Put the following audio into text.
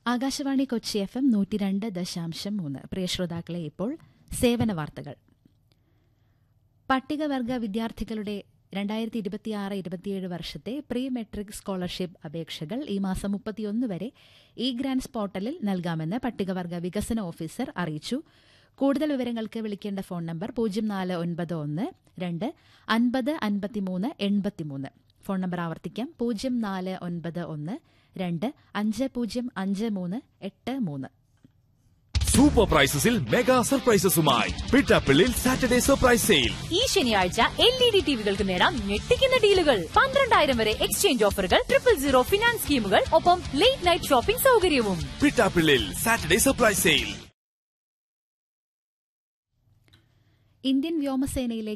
Akashvani Kochi F M നൂറ്റി രണ്ട് ദശാംശം മൂന്ന് പ്രിയ ശ്രോതാക്കളെ ഇപ്പോൾ സേവന വാർത്തകൾ പട്ടികവർഗ വിദ്യാർത്ഥികളുടെ രണ്ടായിരത്തി ഇരുപത്തിയാറ് ഇരുപത്തിയേഴ് വർഷത്തെ പ്രീ മെട്രിക് സ്കോളർഷിപ്പ് അപേക്ഷകൾ ഈ മാസം മുപ്പത്തിയൊന്ന് വരെ ഇ ഗ്രാൻസ് പോർട്ടലിൽ നൽകാമെന്ന് പട്ടികവർഗ വികസന ഓഫീസർ അറിയിച്ചു കൂടുതൽ വിവരങ്ങൾക്ക് വിളിക്കേണ്ട ഫോൺ നമ്പർ പൂജ്യം നാല് ഒൻപത് ഒന്ന് രണ്ട് അൻപത് അൻപത്തിമൂന്ന് എൺപത്തിമൂന്ന് ഫോൺ നമ്പർ ആവർത്തിക്കാം പൂജ്യം നാല് ഒൻപത് ഒന്ന് രണ്ട് അഞ്ച് പൂജ്യം അഞ്ച് മൂന്ന് എട്ട് മൂന്ന് സൂപ്പർ പ്രൈസസിൽ മെഗാ സർപ്രൈസസുമായി പിട്ടാപ്പിള്ളിൽ സാറ്റർഡേ സർപ്രൈസ് സെയിൽ ഈ ശനിയാഴ്ച എൽ ഇ ഡി ടിവികൾക്ക് നേടാം ഞെട്ടിക്കുന്ന ഡീലുകൾ പന്ത്രണ്ടായിരം വരെ എക്സ്ചേഞ്ച് ഓഫറുകൾ ട്രിപ്പിൾ സീറോ ഫിനാൻസ് സ്കീമുകൾ ഒപ്പം ലേറ്റ് നൈറ്റ് ഷോപ്പിംഗ് സൗകര്യവും പിട്ടാപ്പിള്ളിൽ സാറ്റർഡേ സർപ്രൈസ് സെയിൽ ഇന്ത്യൻ വ്യോമസേനയിലെ